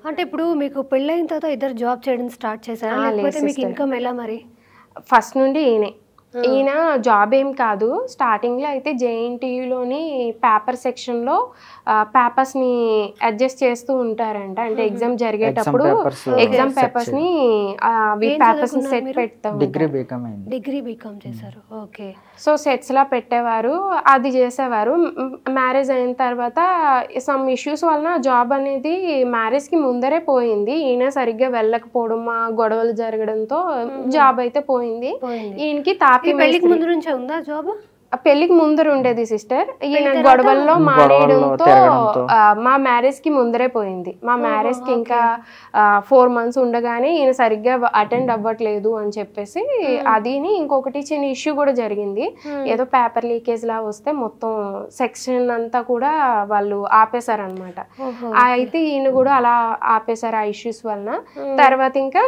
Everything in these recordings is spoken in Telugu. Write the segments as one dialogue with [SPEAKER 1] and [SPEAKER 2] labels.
[SPEAKER 1] అంటే ఇప్పుడు మీకు పెళ్ళైన తర్వాత ఇద్దరు జాబ్ చేయడం స్టార్ట్ చేశారా
[SPEAKER 2] ఆ, లేదు
[SPEAKER 1] లేకపోతే మీకు
[SPEAKER 2] sister.
[SPEAKER 1] ఇన్కమ్ ఎలా మరి
[SPEAKER 2] ఫస్ట్ నుండి ఈయనే ఈయన జాబ్ ఏం కాదు స్టార్టింగ్లో అయితే జేఎన్టీయూలోని పేపర్ సెక్షన్లో పేపర్స్ని అడ్జస్ట్ చేస్తూ ఉంటారంట అంటే ఎగ్జామ్ జరిగేటప్పుడు
[SPEAKER 3] papers,
[SPEAKER 2] ఎగ్జామ్
[SPEAKER 3] set
[SPEAKER 2] పేపర్స్ని అవి
[SPEAKER 1] ఏం
[SPEAKER 2] పేపర్స్ని
[SPEAKER 1] చదువుకున్నారు
[SPEAKER 2] సెట్
[SPEAKER 1] మీరు?
[SPEAKER 2] పెడతాం
[SPEAKER 3] డిగ్రీ బీకామ్ అయింది
[SPEAKER 1] డిగ్రీ బీకామ్ చేశారు ఓకే
[SPEAKER 2] సో సెట్స్ లా పెట్టేవారు అది చేసేవారు మ్యారేజ్ అయిన తర్వాత సమ్ ఇష్యూస్ వలన జాబ్ అనేది మ్యారేజ్ కి ముందరే పోయింది ఈయన సరిగ్గా వెళ్ళకపోవడం ఆ గొడవలు జరగడంతో జాబ్ అయితే పోయింది
[SPEAKER 1] పోయింది
[SPEAKER 2] ఈయనకి తాపి
[SPEAKER 1] ఈ పెళ్ళికి
[SPEAKER 2] మేస్త్రి-
[SPEAKER 1] ముందు నుంచే ఉందా జాబ్
[SPEAKER 2] ఆ పెళ్లికి ముందర ఉండేది సిస్టర్ ఈయన
[SPEAKER 1] తర్వాత?
[SPEAKER 2] గొడవల్లో మానేయడంతో
[SPEAKER 3] తిరగడంతో.
[SPEAKER 2] ఆ, మా మ్యారేజ్ కి ముందరే పోయింది మా మ్యారేజ్ కి ఇంకా ఫోర్ మంత్స్ ఉండగానే ఈయన సరిగ్గా అటెండ్ అవ్వట్లేదు అని చెప్పేసి అదిని ఇంకొకటి చిన్న ఇష్యూ కూడా జరిగింది ఏదో పేపర్ లీకేజ్ లా వస్తే మొత్తం సెక్షన్ అంతా కూడా వాళ్ళు ఆపేశారనమాట
[SPEAKER 1] ఓహో
[SPEAKER 2] అయితే ఈయన కూడా అలా ఆపేశారు ఆ ఇష్యూస్ వలన తర్వాత ఇంకా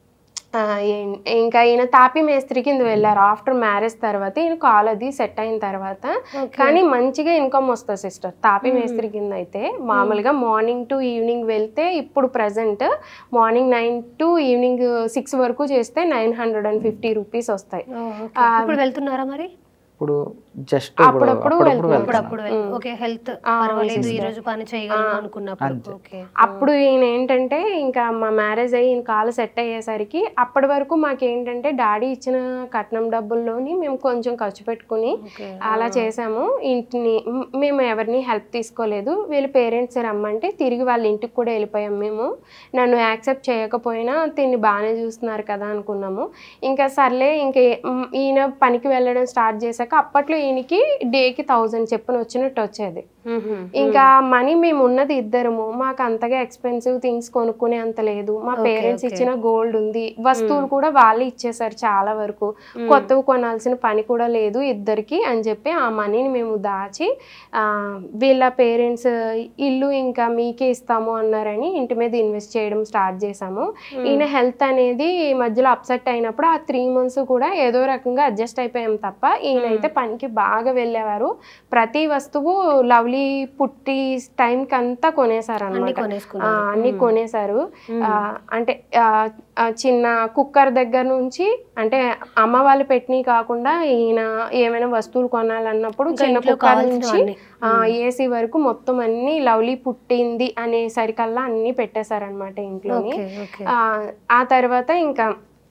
[SPEAKER 2] ఆ, ఏం- ఇంకా ఈయన తాపి మేస్త్రి కింద వెళ్ళారు ఆఫ్టర్ మ్యారేజ్ తర్వాత ఈయన కాల్ అది సెట్ అయిన తర్వాత కానీ మంచిగా ఇన్కమ్ వస్తుంది సిస్టర్ తాపి మేస్త్రి కింద అయితే మామూలుగా మార్నింగ్ టు ఈవినింగ్ వెళ్తే ఇప్పుడు present morning nine to evening six వరకు చేస్తే nine hundred and fifty rupees వస్తాయి
[SPEAKER 1] ఓ, ఓకే. ఇప్పుడు వెళ్తున్నారా మరి
[SPEAKER 3] ఇప్పుడు జస్ట్ ఇప్పుడు
[SPEAKER 2] అప్పుడప్పుడు
[SPEAKER 3] అప్పుడప్పుడు
[SPEAKER 2] వెళ్తున్నాను.
[SPEAKER 3] వెళ్తాను
[SPEAKER 1] అప్పుడప్పుడు ఓకే హెల్త్ పర్వాలేదు ఈ రోజు పని చేయగలను అనుకున్నప్పుడు ఓకే
[SPEAKER 2] అప్పుడు ఈయన ఏంటంటే ఇంకా మా మ్యారేజ్ అయ్యి ఈయన కాలు సెట్ అయ్యేసరికి అప్పటి వరకు మాకేంటంటే డాడీ ఇచ్చిన కట్నం డబ్బుల్లోని మేము కొంచెం ఖర్చు పెట్టుకుని
[SPEAKER 1] ఓకే
[SPEAKER 2] అలా చేసాము ఇంటిని మ్, మేము ఎవరిని హెల్ప్ తీసుకోలేదు వీళ్ళ పేరెంట్స్ రమ్మంటే తిరిగి వాళ్ళ ఇంటికి కూడా వెళ్ళిపోయాం మేము నన్ను యాక్సెప్ట్ చేయకపోయినా తిని బాగానే చూస్తున్నారు కదా అనుకున్నాము ఇంకా సర్లే ఇంక మ్, ఈయన పనికి వెళ్ళడం స్టార్ట్ చేశాక అప్పట్లో ఈయనకి డేకి థౌజండ్ చెప్పున వచ్చినట్టు వచ్చేది ఇంకా మనీ మేము ఉన్నది ఇద్దరము మాకు అంతగా ఎక్స్పెన్సివ్ థింగ్స్ కొనుక్కునే అంత లేదు మా పేరెంట్స్ ఇచ్చిన గోల్డ్ ఉంది వస్తువులు కూడా వాళ్ళే ఇచ్చేసారు చాలా వరకు కొత్తవి కొనాల్సిన పని కూడా లేదు ఇద్దరికి అని చెప్పి ఆ మనీని మేము దాచి ఆ, వీళ్ళ పేరెంట్స్ ఇల్లు ఇంకా మీకే ఇస్తాము అన్నారని ఇంటి మీద ఇన్వెస్ట్ చేయడం స్టార్ట్ చేసాము ఈయన హెల్త్ అనేది మధ్యలో అప్సెట్ అయినప్పుడు ఆ త్రీ మంత్స్ కూడా ఏదో రకంగా అడ్జస్ట్ అయిపోయాం తప్ప ఈయనైతే పనికి బాగా వెళ్ళేవారు ప్రతి వస్తువు లవ్లీ పుట్టి టైంకి అంతా కొనేసారు
[SPEAKER 1] అన్ని
[SPEAKER 2] అనమాట
[SPEAKER 1] కొనేసుకున్నారు
[SPEAKER 2] అన్ని కొనేసారు ఆ, అంటే ఆ, ఆ చిన్న కుక్కర్ దగ్గర నుంచి అంటే అమ్మ వాళ్ళు పెట్టినవి కాకుండా ఈయన ఏమైనా వస్తువులు కొనాలన్నప్పుడు
[SPEAKER 1] ఇంకా
[SPEAKER 2] చిన్న
[SPEAKER 1] ఇంట్లో
[SPEAKER 2] కుక్కర్ నుంచి
[SPEAKER 1] కావాల్సినవన్నీ.
[SPEAKER 2] ఏసీ వరకు మొత్తం అన్ని లవ్లీ పుట్టింది అనేసరికల్లా అన్ని పెట్టేశారనమాట ఇంట్లోని
[SPEAKER 1] ఓకే ఓకే
[SPEAKER 2] ఆ, ఆ తర్వాత ఇంకా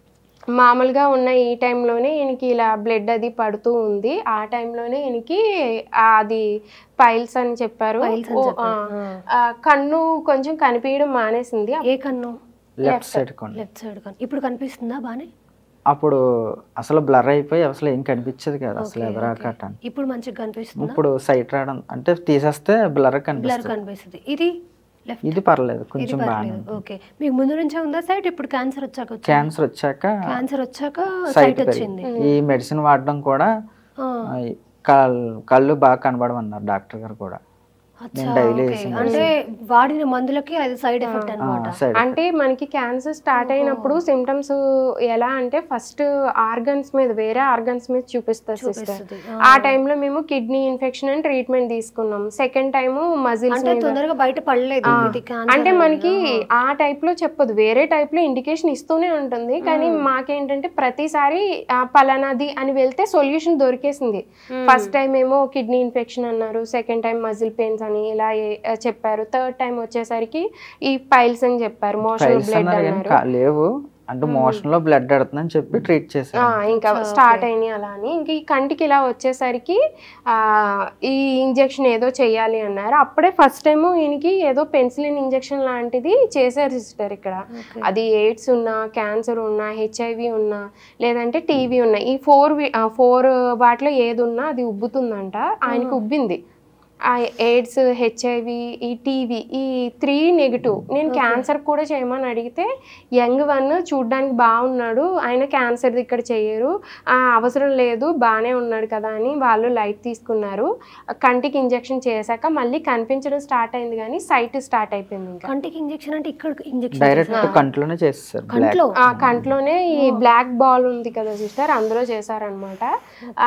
[SPEAKER 2] మామూలుగా ఉన్న ఈ టైంలోనే ఈయనకి ఇలా బ్లడ్ అది పడుతూ ఉంది ఆ టైంలోనే ఈయనకి అది పైల్స్ అని చెప్పారు
[SPEAKER 1] Piles అని
[SPEAKER 2] ఓ,
[SPEAKER 1] చెప్పారు.
[SPEAKER 2] ఆ, ఆ, కన్ను కొంచెం కనిపించడం మానేసింది
[SPEAKER 1] ఏ కన్ను
[SPEAKER 3] లెఫ్ట్ సైడ్ కొండి
[SPEAKER 1] లెఫ్ట్ సైడ్ కన్ను ఇప్పుడు కనిపిస్తుందా బానే
[SPEAKER 3] అప్పుడు అసలు బ్లర్ అయిపోయి అసలు ఏం కనిపించదు కదా అసలు ఎదరా కట్టాను
[SPEAKER 1] ఇప్పుడు మంచిగా కనిపిస్తుందా
[SPEAKER 3] ఇప్పుడు సైట్ రావడం అంటే తీసేస్తే బ్లర్
[SPEAKER 1] బ్లర్
[SPEAKER 3] కనిపిస్తుంది
[SPEAKER 1] కనిపిస్తుంది ఇది లెఫ్ట్
[SPEAKER 3] ఇది పర్లేదు
[SPEAKER 1] ఇది
[SPEAKER 3] కొంచెం బాగానే
[SPEAKER 1] పర్లేదు ఓకే మీకు ముందు నుంచే ఉందా సైట్ ఇప్పుడు క్యాన్సర్ వచ్చాక వచ్చిందా?
[SPEAKER 3] క్యాన్సర్ వచ్చాక
[SPEAKER 1] క్యాన్సర్ వచ్చాక
[SPEAKER 3] సైట్
[SPEAKER 1] సైట్ వచ్చింది
[SPEAKER 3] పెరిగింది ఈ మెడిసిన్ వాడడం కూడా
[SPEAKER 1] ఆ,
[SPEAKER 3] ఆ, ఈ కళ్ళు కళ్ళు బాగా కనబడమన్నారు డాక్టర్ గారు కూడా
[SPEAKER 1] అచ్చా,
[SPEAKER 3] నేను డైలీ
[SPEAKER 1] ఓకే.
[SPEAKER 3] వేసిన
[SPEAKER 1] అంటే వాడిన మందులకి అది సైడ్ ఎఫెక్ట్ అనమాట
[SPEAKER 3] సైడ్
[SPEAKER 2] అంటే మనకి క్యాన్సర్ స్టార్ట్ అయినప్పుడు సిమ్టమ్స్ ఎలా అంటే ఫస్ట్ ఆర్గన్స్ మీద వేరే ఆర్గన్స్ మీద చూపిస్తారు సిస్టర్
[SPEAKER 1] చూపిస్తుంది.
[SPEAKER 2] ఆ టైంలో మేము కిడ్నీ ఇన్ఫెక్షన్ అని ట్రీట్మెంట్ తీసుకున్నాం సెకండ్ టైము మజిల్స్
[SPEAKER 1] అంటే తొందరగా బయట పడలేదు ఇది క్యాన్సర్
[SPEAKER 2] అంటే మనకి ఆ టైప్ లో చెప్పదు వేరే టైప్ లో ఇండికేషన్ ఇస్తూనే ఉంటుంది కానీ మాకేంటంటే ప్రతిసారి ఆ, పలానాది అని వెళ్తే సొల్యూషన్ దొరికేసింది ఫస్ట్ టైం ఏమో కిడ్నీ ఇన్ఫెక్షన్ అన్నారు సెకండ్ టైం మజిల్ పెయిన్స్ అని ఇలా ఏ- ఆ, చెప్పారు థర్డ్ టైం వచ్చేసరికి ఈ పైల్స్ అని చెప్పారు మోషన్
[SPEAKER 3] ఫైల్స్
[SPEAKER 2] బ్లడ్
[SPEAKER 3] అన్నారు కానీ
[SPEAKER 2] అన్నారు
[SPEAKER 3] కా- లేవు అంటే మోషన్ లో బ్లడ్ ఎడుతుందని చెప్పి ట్రీట్
[SPEAKER 2] ఆ,
[SPEAKER 3] చేశారు
[SPEAKER 2] ఇంకా స్టార్ట్ అయినాయి అలా అని ఇంక ఈ కంటికి ఇలా వచ్చేసరికి ఆ, ఈ ఇంజెక్షన్ ఏదో చేయాలి అన్నారు అప్పుడే ఫస్ట్ టైం ఈయనకి ఏదో పెన్సిలిన్ ఇంజెక్షన్ లాంటిది చేశారు సిస్టర్ ఇక్కడ అది ఎయిడ్స్ ఉన్నా క్యాన్సర్ ఉన్నా హెచ్ఐవి ఉన్నా లేదంటే టీవీ ఉన్నా ఈ ఫోర్ ఫోర్ వాటిలో ఏది ఉన్నా అది ఉబ్బుతుందంట ఆయనకి ఉబ్బింది ఆ ఎయిడ్స్ హెచ్ఐవి ఈ టీవీ ఈ త్రీ నెగిటివ్ నేను క్యాన్సర్ కూడా చేయమని అడిగితే యంగ్ వన్ చూడ్డానికి బాగున్నాడు ఆయన క్యాన్సర్ ఇక్కడ చేయరు ఆ, అవసరం లేదు బాగానే ఉన్నాడు కదా అని వాళ్ళు లైట్ తీసుకున్నారు కంటికి ఇంజెక్షన్ చేశాక మళ్ళీ కనిపించడం స్టార్ట్ అయింది కానీ సైట్ స్టార్ట్ అయిపోయింది ఇంకా
[SPEAKER 1] కంటికి ఇంజెక్షన్ అంటే ఇక్కడ ఇంజెక్షన్
[SPEAKER 3] డైరెక్ట్ కంట్లోనే చేస్తారు బ్లాక్
[SPEAKER 1] కంట్లో
[SPEAKER 2] ఆ కంట్లోనే ఈ బ్లాక్ బాల్ ఉంది కదా సిస్టర్ అందులో చేశారనమాట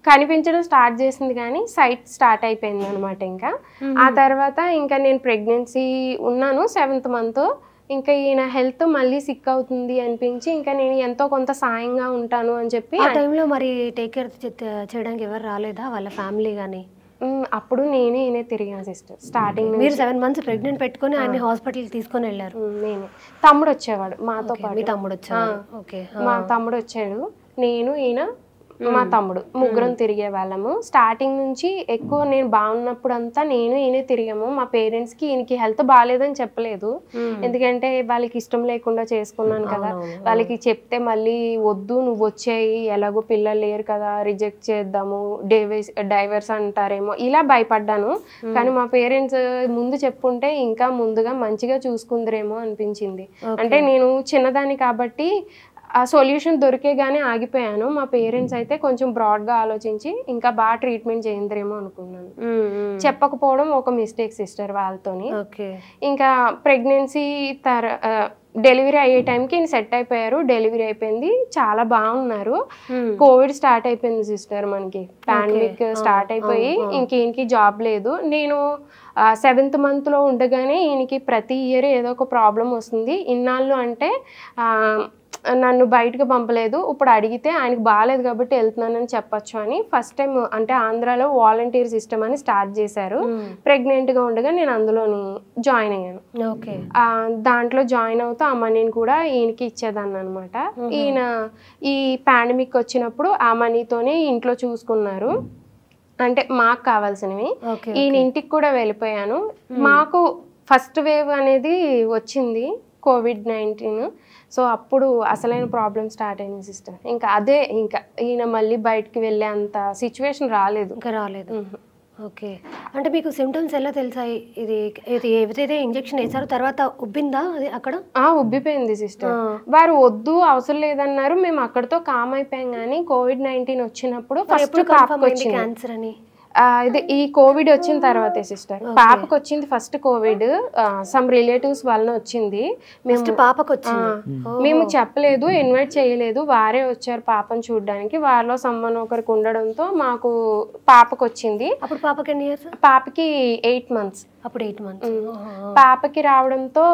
[SPEAKER 2] కనిపించడం స్టార్ట్ చేసింది కానీ సైట్ స్టార్ట్ అయిపోయింది అనమాట ఇంకా ఆ తర్వాత ఇంకా నేను ప్రెగ్నెన్సీ ఉన్నాను సెవెంత్ మంత్ ఇంకా ఈయన హెల్త్ మళ్ళీ సిక్ అవుతుంది అనిపించి ఇంకా నేను ఎంతో కొంత సాయంగా ఉంటాను అని చెప్పి
[SPEAKER 1] ఆ టైంలో మరి టేక్ కేర్ చేయడానికి ఎవరు రాలేదా వాళ్ళ ఫ్యామిలీ కానీ
[SPEAKER 2] ఉమ్, అప్పుడు నేనే ఈయనే తిరిగాను సిస్టర్ స్టార్టింగ్
[SPEAKER 1] మీరు సెవెన్ మంత్స్ ప్రెగ్నెంట్ పెట్టుకొని ఆయన్ని హాస్పిటల్ తీసుకొని వెళ్ళారు
[SPEAKER 2] నేనే తమ్ముడు వచ్చేవాడు మాతో
[SPEAKER 1] Okay, మీ
[SPEAKER 2] పాటు
[SPEAKER 1] తమ్ముడు వచ్చారు ఓకే
[SPEAKER 2] మా తమ్ముడు వచ్చాడు నేను ఈయన మా తమ్ముడు ముగ్గురం తిరిగే వాళ్ళము స్టార్టింగ్ నుంచి ఎక్కువ నేను బాగున్నప్పుడు అంతా నేను ఈయనే తిరిగాము మా పేరెంట్స్ కి ఈయనకి హెల్త్ బాగాలేదని చెప్పలేదు ఎందుకంటే వాళ్ళకి ఇష్టం లేకుండా చేసుకున్నాను కదా వాళ్ళకి చెప్తే మళ్ళీ వద్దు నువ్వు వచ్చేయి ఎలాగో పిల్లలు లేరు కదా రిజెక్ట్ చేద్దాము డైవర్స్ డైవర్స్ అంటారేమో ఇలా భయపడ్డాను కానీ మా పేరెంట్స్ ముందు చెప్పుంటే ఇంకా ముందుగా మంచిగా చూసుకుందరేమో అనిపించింది అంటే నేను చిన్నదాన్ని కాబట్టి ఆ సొల్యూషన్ దొరికేగానే ఆగిపోయాను మా పేరెంట్స్ అయితే కొంచెం బ్రాడ్గా ఆలోచించి ఇంకా బాగా ట్రీట్మెంట్ చేయిందరేమో అనుకున్నాను చెప్పకపోవడం ఒక మిస్టేక్ సిస్టర్ వాళ్ళతోని
[SPEAKER 1] ఓకే
[SPEAKER 2] ఇంకా ప్రెగ్నెన్సీ తర డెలివరీ అయ్యే టైంకి ఈయన సెట్ అయిపోయారు డెలివరీ అయిపోయింది చాలా బాగున్నారు కోవిడ్ స్టార్ట్ అయిపోయింది సిస్టర్ మనకి పాండమిక్ స్టార్ట్ అయిపోయి ఇంక ఈయనకి జాబ్ లేదు నేను సెవెంత్ మంత్లో ఉండగానే ఈయనకి ప్రతి ఇయర్ ఏదో ఒక ప్రాబ్లం వస్తుంది ఇన్నాళ్ళు అంటే ఆ, నన్ను బయటకు పంపలేదు ఇప్పుడు అడిగితే ఆయనకు బాగాలేదు కాబట్టి వెళ్తున్నానని చెప్పొచ్చు అని ఫస్ట్ టైం అంటే ఆంధ్రాలో వాలంటీర్ సిస్టమ్ అని స్టార్ట్ చేశారు ప్రెగ్నెంట్గా ఉండగా నేను అందులోని జాయిన్ అయ్యాను
[SPEAKER 1] ఓకే
[SPEAKER 2] ఆ, దాంట్లో జాయిన్ అవుతూ ఆ మనీని కూడా ఈయనకి ఇచ్చేదాన్ని అనమాట ఈయన ఈ పాండమిక్ వచ్చినప్పుడు ఆ మనీతోనే ఇంట్లో చూసుకున్నారు అంటే మాకు కావాల్సినవి
[SPEAKER 1] ఓకే
[SPEAKER 2] ఈయన ఇంటికి కూడా వెళ్ళిపోయాను మాకు ఫస్ట్ వేవ్ అనేది వచ్చింది కోవిడ్ నైన్టీన్ సో అప్పుడు అసలైన ప్రాబ్లం స్టార్ట్ అయింది సిస్టర్ ఇంకా అదే ఇంకా ఈయన మళ్ళీ బయటికి వెళ్ళే అంత సిచ్యువేషన్ రాలేదు
[SPEAKER 1] ఇంకా రాలేదు ఓకే అంటే మీకు సిమ్టమ్స్ ఎలా తెలిసాయి ఇది ఇది ఏదైతే ఇంజెక్షన్ వేసారో తర్వాత ఉబ్బిందా అది అక్కడ
[SPEAKER 2] ఆ ఉబ్బిపోయింది సిస్టర్ వారు వద్దు అవసరం లేదన్నారు మేము అక్కడితో కామ్ అయిపోయాం కానీ కోవిడ్ నైన్టీన్ వచ్చినప్పుడు ఫస్ట్
[SPEAKER 1] ఎప్పుడు
[SPEAKER 2] పాపకు
[SPEAKER 1] కన్ఫర్మ్ అయింది
[SPEAKER 2] వచ్చింది
[SPEAKER 1] క్యాన్సర్ అని
[SPEAKER 2] ఆ, ఇది ఈ కోవిడ్ వచ్చిన తర్వాతే సిస్టర్ పాపకు వచ్చింది ఫస్ట్ కోవిడ్ సమ్ రిలేటివ్స్ వలన వచ్చింది మేము
[SPEAKER 1] ఫస్ట్ పాపకు వచ్చింది
[SPEAKER 2] ఆ, మేము చెప్పలేదు ఇన్వైట్ చేయలేదు వారే వచ్చారు పాపను చూడడానికి వారిలో సమ్మన్ ఒకరికి ఉండడంతో మాకు పాపకు వచ్చింది
[SPEAKER 1] అప్పుడు పాపకి ఎన్ని ఇయర్స్
[SPEAKER 2] పాపకి ఎయిట్ మంత్స్
[SPEAKER 1] అప్పుడు ఎయిట్ మంత్స్
[SPEAKER 2] పాపకి రావడంతో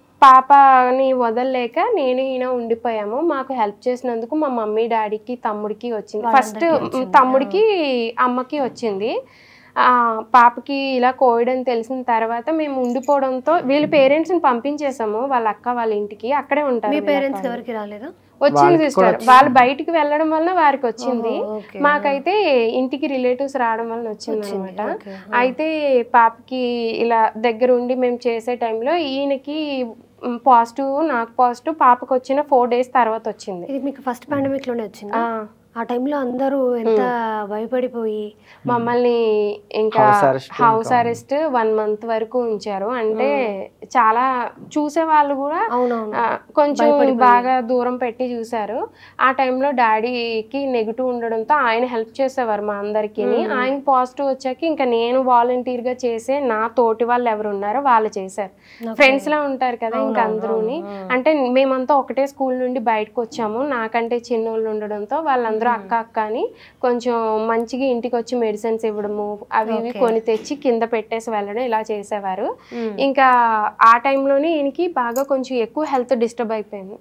[SPEAKER 2] పాపని వదలలేక నేను ఈయన ఉండిపోయాము మాకు హెల్ప్ చేసినందుకు మా మమ్మీ డాడీకి తమ్ముడికి వచ్చింది ఫస్ట్ తమ్ముడికి అమ్మకి వచ్చింది ఆ, పాపకి ఇలా కోవిడ్ అని తెలిసిన తర్వాత మేము ఉండిపోవడంతో వీళ్ళ పేరెంట్స్ని పంపించేసాము వాళ్ళ అక్క వాళ్ళ ఇంటికి అక్కడే ఉంటారు
[SPEAKER 1] మీ
[SPEAKER 2] వీళ్ళ
[SPEAKER 1] పేరెంట్స్
[SPEAKER 2] అక్క.
[SPEAKER 1] ఎవరికి రాలేదా
[SPEAKER 2] వచ్చింది సిస్టర్ వాళ్ళు బయటికి వెళ్ళడం వల్ల వారికి వచ్చింది
[SPEAKER 1] ఓకే
[SPEAKER 2] మాకైతే ఇంటికి రిలేటివ్స్ రావడం వల్ల వచ్చింది అనమాట
[SPEAKER 1] ఓకే
[SPEAKER 2] అయితే పాపకి ఇలా దగ్గర ఉండి మేము చేసే టైంలో ఈయనకి పాజిటివ్ నాకు పాజిటివ్ పాపకు వచ్చిన ఫోర్ డేస్ తర్వాత వచ్చింది
[SPEAKER 1] ఇది మీకు ఫస్ట్ పాండమిక్ లోనే వచ్చింది
[SPEAKER 2] ఆ,
[SPEAKER 1] ఆ టైంలో అందరూ ఎంత భయపడిపోయి
[SPEAKER 2] మమ్మల్ని ఇంకా
[SPEAKER 3] House arrest
[SPEAKER 2] house arrest one month వరకు ఉంచారు అంటే చాలా చూసే వాళ్ళు కూడా
[SPEAKER 1] అవునవును
[SPEAKER 2] ఆ, కొంచెం బాగా దూరం పెట్టి చూశారు ఆ టైంలో డాడీకి నెగిటివ్ ఉండడంతో ఆయన హెల్ప్ చేసేవారు మా అందరికి ఆయన పాజిటివ్ వచ్చాక ఇంకా నేను వాలంటీర్ గా చేసే నా తోటి వాళ్ళు ఎవరు ఉన్నారో వాళ్ళు చేశారు ఫ్రెండ్స్ లా ఉంటారు కదా ఇంకా అందరూని అంటే మేమంతా ఒకటే స్కూల్ నుండి బయటకు వచ్చాము నాకంటే చిన్నోళ్ళు ఉండడంతో వాళ్ళందరూ అక్క అక్క అని కొంచెం మంచిగా ఇంటికి వచ్చి మెడిసిన్స్ ఇవ్వడము అవి ఇవి కొని తెచ్చి కింద పెట్టేసి వెళ్ళడం ఇలా చేసేవారు ఇంకా ఆ టైంలోనే ఈయనకి బాగా కొంచెం ఎక్కువ హెల్త్ డిస్టర్బ్ అయిపోయింది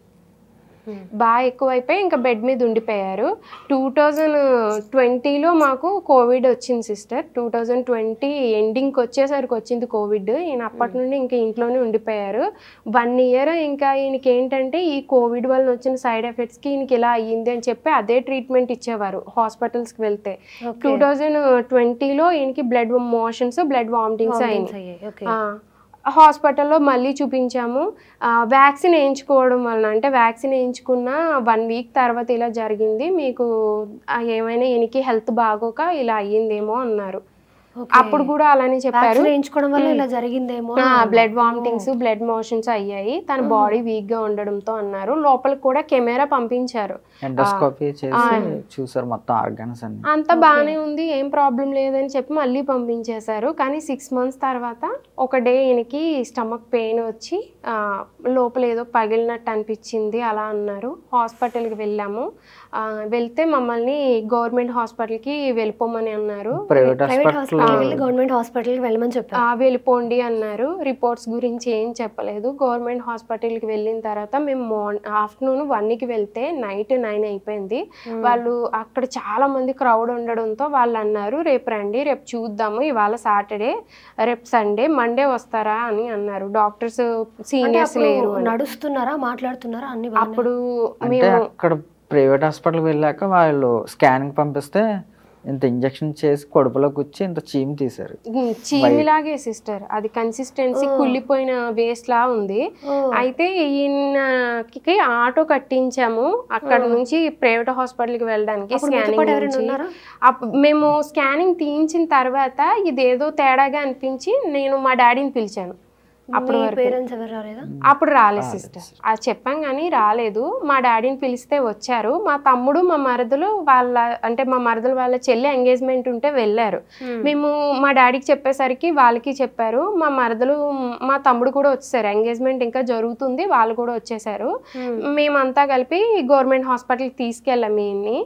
[SPEAKER 2] బాగా ఎక్కువైపోయి ఇంకా బెడ్ మీద ఉండిపోయారు టూ థౌజండ్ ట్వంటీలో మాకు కోవిడ్ వచ్చింది సిస్టర్ టూ థౌజండ్ ట్వంటీ ఎండింగ్కి వచ్చేసరికి వచ్చింది కోవిడ్ ఈయన అప్పటి నుండి ఇంకా ఇంట్లోనే ఉండిపోయారు వన్ ఇయర్ ఇంకా ఈయనకి ఏంటంటే ఈ కోవిడ్ వల్ల వచ్చిన సైడ్ ఎఫెక్ట్స్కి ఈయనకి ఇలా అయ్యింది అని చెప్పి అదే ట్రీట్మెంట్ ఇచ్చేవారు హాస్పిటల్స్కి వెళ్తే టూ థౌజండ్ ట్వంటీలో ఈయనకి బ్లడ్ మోషన్స్ బ్లడ్ వామిటింగ్స్ అయినాయి
[SPEAKER 1] అయ్యాయి ఓకే
[SPEAKER 2] ఆ, హాస్పిటల్లో మళ్ళీ చూపించాము ఆ, వ్యాక్సిన్ వేయించుకోవడం వలన అంటే వ్యాక్సిన్ వేయించుకున్న వన్ వీక్ తర్వాత ఇలా జరిగింది మీకు ఆ, ఏమైనా ఈయనకి హెల్త్ బాగోక ఇలా అయ్యిందేమో అన్నారు
[SPEAKER 1] Okay.
[SPEAKER 2] అప్పుడు కూడా అలానే చెప్పారు
[SPEAKER 1] వ్యాక్సిన్ వేయించుకోవడం వల్ల ఇలా జరిగిందేమో
[SPEAKER 2] బ్లడ్ వామిటింగ్స్ బ్లడ్ మోషన్స్ అయ్యాయి తన బాడీ వీక్ గా ఉండడంతో అన్నారు లోపలికి కూడా కెమెరా పంపించారు
[SPEAKER 3] ఎండోస్కోపీ చేసి చూసారు మొత్తం ఆర్గాన్స్ అన్ని
[SPEAKER 2] అంత బాగానే ఉంది ఏం ప్రాబ్లం లేదని చెప్పి మళ్ళీ పంపించేశారు కానీ సిక్స్ మంత్స్ తర్వాత ఒక డే ఈయనకి స్టమక్ పెయిన్ వచ్చి ఆ, లోపల ఏదో పగిలినట్టు అనిపించింది అలా అన్నారు హాస్పిటల్కి వెళ్ళాము ఆ, వెళ్తే మమ్మల్ని గవర్నమెంట్ హాస్పిటల్కి వెళ్ళిపోమని అన్నారు
[SPEAKER 3] ప్రైవేట్
[SPEAKER 1] ప్రైవేట్
[SPEAKER 3] హాస్పిటల్
[SPEAKER 1] హాస్పిటల్కి వెళ్ళి గవర్నమెంట్ హాస్పిటల్కి వెళ్ళమని చెప్పారు
[SPEAKER 2] ఆ, వెళ్ళిపోండి అన్నారు రిపోర్ట్స్ గురించి ఏం చెప్పలేదు గవర్నమెంట్ హాస్పిటల్కి వెళ్ళిన తర్వాత మేము మార్నింగ్ ఆఫ్టర్నూన్ వన్కి వెళ్తే నైట్ నైన్ అయిపోయింది వాళ్ళు అక్కడ చాలా మంది క్రౌడ్ ఉండడంతో వాళ్ళు అన్నారు రేపు రండి రేపు చూద్దాము ఇవాళ సాటర్డే రేపు సండే మండే వస్తారా అని అన్నారు డాక్టర్స్
[SPEAKER 1] అంటే
[SPEAKER 2] సీనియర్స్
[SPEAKER 1] అప్పుడు
[SPEAKER 2] లేరు అని.
[SPEAKER 1] నడుస్తున్నారా మాట్లాడుతున్నారా అన్ని బాగానే-
[SPEAKER 2] అప్పుడు
[SPEAKER 3] అంటే
[SPEAKER 2] మేము
[SPEAKER 3] అక్కడ ప్రైవేట్ హాస్పిటల్కి వెళ్ళాక వాళ్ళు స్కానింగ్ పంపిస్తే ఇంత ఇంజెక్షన్ చేసి కడుపులోకి వచ్చి ఇంత చీమ్ తీశారు
[SPEAKER 2] ఉమ్, చీమిలాగే సిస్టర్ అది కన్సిస్టెన్సీ కుళ్ళిపోయిన వేస్ట్ లా ఉంది
[SPEAKER 1] ఓ,
[SPEAKER 2] అయితే ఈయనకి ఆటో కట్టించాము అక్కడ నుంచి ప్రైవేట్ హాస్పిటల్కి వెళ్ళడానికి
[SPEAKER 1] అప్పుడు మీతో పాటు
[SPEAKER 2] స్కానింగ్
[SPEAKER 1] ఎవరైనా
[SPEAKER 2] నుంచి
[SPEAKER 1] ఉన్నారా
[SPEAKER 2] అప్- మేము స్కానింగ్ తీయించిన తర్వాత ఇదేదో తేడాగా అనిపించి నేను మా డాడీని పిలిచాను అప్పుడు
[SPEAKER 1] మీ
[SPEAKER 2] వరకు
[SPEAKER 1] పేరెంట్స్ ఎవరు రాలేదా
[SPEAKER 2] అప్పుడు రాలేదు సిస్టర్ అది చెప్పాం కానీ రాలేదు మా డాడీని పిలిస్తే వచ్చారు మా తమ్ముడు మా మరదలు వాళ్ళ అంటే మా మరదలు వాళ్ళ చెల్లి ఎంగేజ్మెంట్ ఉంటే వెళ్ళారు మేము మా డాడీకి చెప్పేసరికి వాళ్ళకి చెప్పారు మా మరదలు మా తమ్ముడు కూడా వచ్చేసారు ఎంగేజ్మెంట్ ఇంకా జరుగుతుంది వాళ్ళు కూడా వచ్చేసారు మేమంతా కలిపి గవర్నమెంట్ హాస్పిటల్కి తీసుకెళ్ళాం ఈయన్ని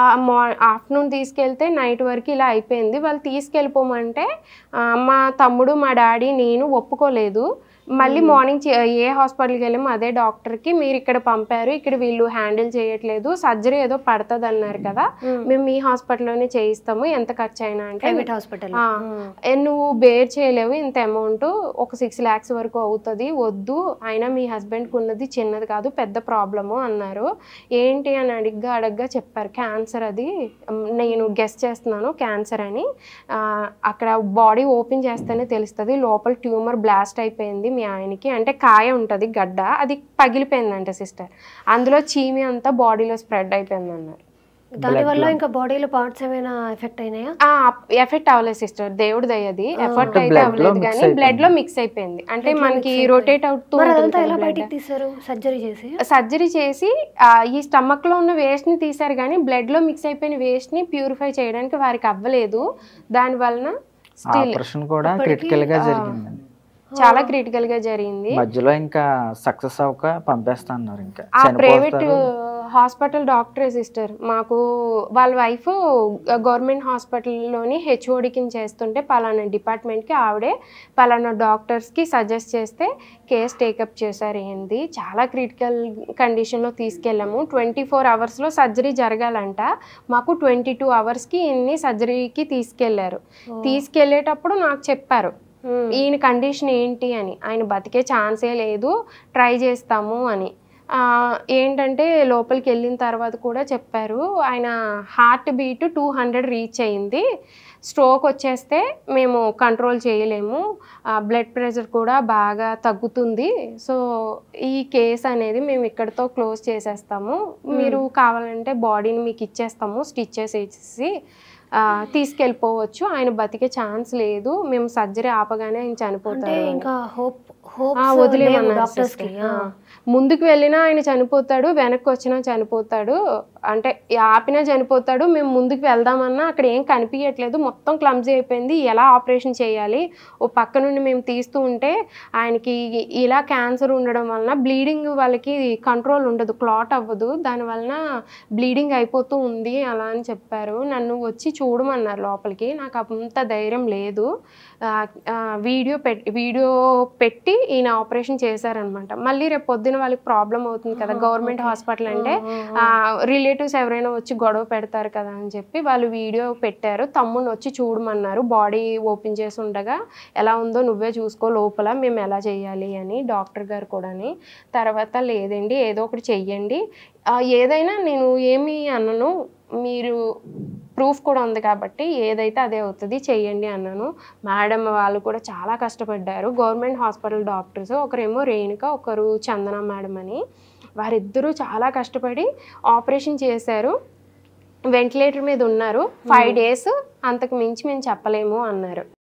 [SPEAKER 2] ఆఫ్టర్నూన్ తీసుకెళ్తే నైట్ వరకు ఇలా అయిపోయింది వాళ్ళు తీసుకెళ్ళిపోమంటే ఆ, మా తమ్ముడు మా డాడీ నేను ఒప్పుకోలేదు మళ్ళీ మార్నింగ్ చే- ఏ హాస్పిటల్కి వెళ్ళాము అదే డాక్టర్కి మీరు ఇక్కడ పంపారు ఇక్కడ వీళ్ళు హ్యాండిల్ చేయట్లేదు సర్జరీ ఏదో పడుతుంది అన్నారు కదా మేము మీ హాస్పిటల్లోనే చేయిస్తాము ఎంత ఖర్చు అయినా అంటే
[SPEAKER 1] ప్రైవేట్ హాస్పిటల్
[SPEAKER 2] ఆ, ఏ నువ్వు బేర్ చేయలేవు ఇంత అమౌంట్ ఒక సిక్స్ ల్యాక్స్ వరకు అవుతుంది వద్దు అయినా మీ హస్బెండ్కి ఉన్నది చిన్నది కాదు పెద్ద ప్రాబ్లము అన్నారు ఏంటి అని అడిగ్గా అడగ్గా చెప్పారు క్యాన్సర్ అది ఉమ్, నేను గెస్ట్ చేస్తున్నాను క్యాన్సర్ అని ఆ, అక్కడ బాడీ ఓపెన్ చేస్తేనే తెలుస్తుంది లోపల ట్యూమర్ బ్లాస్ట్ అయిపోయింది మీ ఆయనకి అంటే కాయ ఉంటుంది గడ్డ అది పగిలిపోయిందంట సిస్టర్ అందులో చీమి అంతా బాడీలో స్ప్రెడ్ అయిపోయింది అన్నారు
[SPEAKER 1] దానివల్ల ఇంకా బాడీలో పార్ట్స్ ఏమైనా ఎఫెక్ట్ అయినాయా
[SPEAKER 2] ఎఫెక్ట్ అవ్వలేదు సిస్టర్ దేవుడి దయది ఎఫెక్ట్
[SPEAKER 3] అంటే
[SPEAKER 2] అయితే
[SPEAKER 3] blood లో
[SPEAKER 2] అవ్వలేదు
[SPEAKER 3] mix
[SPEAKER 2] కానీ
[SPEAKER 3] అయిపోయింది.
[SPEAKER 2] బ్లడ్ లో మిక్స్ అయిపోయింది అంటే
[SPEAKER 1] Blood లో
[SPEAKER 2] మనకి
[SPEAKER 1] mix అయిపోయింది.
[SPEAKER 2] రొటేట్ అవుతూ
[SPEAKER 1] మరి
[SPEAKER 2] ఉంటుంది
[SPEAKER 1] అదంతా ఎలా
[SPEAKER 2] కదా
[SPEAKER 1] బయటికి
[SPEAKER 2] blood.
[SPEAKER 1] తీసారు సర్జరీ చేసి
[SPEAKER 2] సర్జరీ చేసి ఆ, ఈ స్టమక్ లో ఉన్న వేస్ట్ ని తీశారు కానీ బ్లడ్ లో మిక్స్ అయిపోయిన వేస్ట్ ని ప్యూరిఫై చేయడానికి వారికి అవ్వలేదు దాని వలన స్టిల్
[SPEAKER 3] ఆపరేషన్ కూడా
[SPEAKER 1] ఇప్పటికీ,
[SPEAKER 3] క్రిటికల్ గా
[SPEAKER 2] ఆ,
[SPEAKER 3] జరిగిందండి
[SPEAKER 2] చాలా క్రిటికల్ గా జరిగింది
[SPEAKER 3] మధ్యలో ఇంకా సక్సెస్ అవ్వక పంపేస్తా అన్నారు ఇంకా
[SPEAKER 2] ఆ ప్రైవేట్
[SPEAKER 3] చనిపోతారు
[SPEAKER 2] హాస్పిటల్ డాక్టరే సిస్టర్ మాకు వాళ్ళ వైఫ్ గవర్నమెంట్ హాస్పిటల్లోని హెచ్ఓడి కింద చేస్తుంటే పలానా డిపార్ట్మెంట్కి ఆవిడే పలానా డాక్టర్స్కి సజెస్ట్ చేస్తే కేస్ టేకప్ చేశారు ఏంది చాలా క్రిటికల్ కండిషన్లో తీసుకెళ్ళాము ట్వంటీ ఫోర్ అవర్స్లో సర్జరీ జరగాలంట మాకు ట్వంటీ టూ అవర్స్కి ఇన్ని సర్జరీకి తీసుకెళ్లారు తీసుకెళ్ళేటప్పుడు నాకు చెప్పారు ఈయన కండిషన్ ఏంటి అని ఆయన బతికే ఛాన్సే లేదు ట్రై చేస్తాము అని ఆ, ఏంటంటే లోపలికి వెళ్ళిన తర్వాత కూడా చెప్పారు ఆయన heart beat two hundred reach అయింది స్ట్రోక్ వచ్చేస్తే మేము కంట్రోల్ చేయలేము బ్లడ్ ప్రెషర్ కూడా బాగా తగ్గుతుంది సో ఈ కేస్ అనేది మేము ఇక్కడితో క్లోజ్ చేసేస్తాము మీరు కావాలంటే బాడీని మీకు ఇచ్చేస్తాము స్టిచ్ చేసేసి ఆ, తీసుకెళ్ళిపోవచ్చు ఆయన బతికే ఛాన్స్ లేదు మేము సర్జరీ ఆపగానే ఆయన
[SPEAKER 1] అంటే
[SPEAKER 2] చనిపోతారు
[SPEAKER 1] ఇంకా హోప్ హోప్
[SPEAKER 2] ఆ, వదిలేయమన్నారు
[SPEAKER 1] డాక్టర్స్ కి
[SPEAKER 2] sister. ఆ. ముందుకు వెళ్ళినా ఆయన చనిపోతాడు వెనక్కి వచ్చినా చనిపోతాడు అంటే ఆపినా చనిపోతాడు మేము ముందుకు వెళ్దామన్నా అక్కడ ఏం కనిపించట్లేదు మొత్తం క్లమ్జీ అయిపోయింది ఎలా ఆపరేషన్ చేయాలి ఓ పక్క నుండి మేము తీస్తూ ఉంటే ఆయనకి ఇలా క్యాన్సర్ ఉండడం వలన బ్లీడింగ్ వాళ్ళకి కంట్రోల్ ఉండదు క్లాట్ అవ్వదు దాని వలన బ్లీడింగ్ అయిపోతూ ఉంది అలా అని చెప్పారు నన్ను వచ్చి చూడమన్నారు లోపలికి నాకు అంత ధైర్యం లేదు ఆ, ఆ, వీడియో పెట్టి వీడియో పెట్టి ఈయన ఆపరేషన్ చేశారనమాట మళ్ళీ రేపు పొద్దున వాళ్ళకి ప్రాబ్లం అవుతుంది కదా గవర్నమెంట్ హాస్పిటల్ అంటే రిలేటివ్స్ ఎవరైనా వచ్చి గొడవ పెడతారు కదా అని చెప్పి వాళ్ళు వీడియో పెట్టారు తమ్ముడిని వచ్చి చూడమన్నారు బాడీ ఓపెన్ చేసి ఉండగా ఎలా ఉందో నువ్వే చూసుకో లోపల మేము ఎలా చేయాలి అని డాక్టర్ గారు కూడాని తర్వాత లేదండి ఏదో ఒకటి చెయ్యండి ఆ, ఏదైనా నేను ఏమీ అన్నను మీరు ప్రూఫ్ కూడా ఉంది కాబట్టి ఏదైతే అదే అవుతుంది చెయ్యండి అన్నాను మేడం వాళ్ళు కూడా చాలా కష్టపడ్డారు గవర్నమెంట్ హాస్పిటల్ డాక్టర్స్ ఒకరేమో రేణుక ఒకరు చందన మేడం అని వారిద్దరూ చాలా కష్టపడి ఆపరేషన్ చేశారు వెంటిలేటర్ మీద ఉన్నారు ఫైవ్ డేస్ అంతకు మించి మేము చెప్పలేము అన్నారు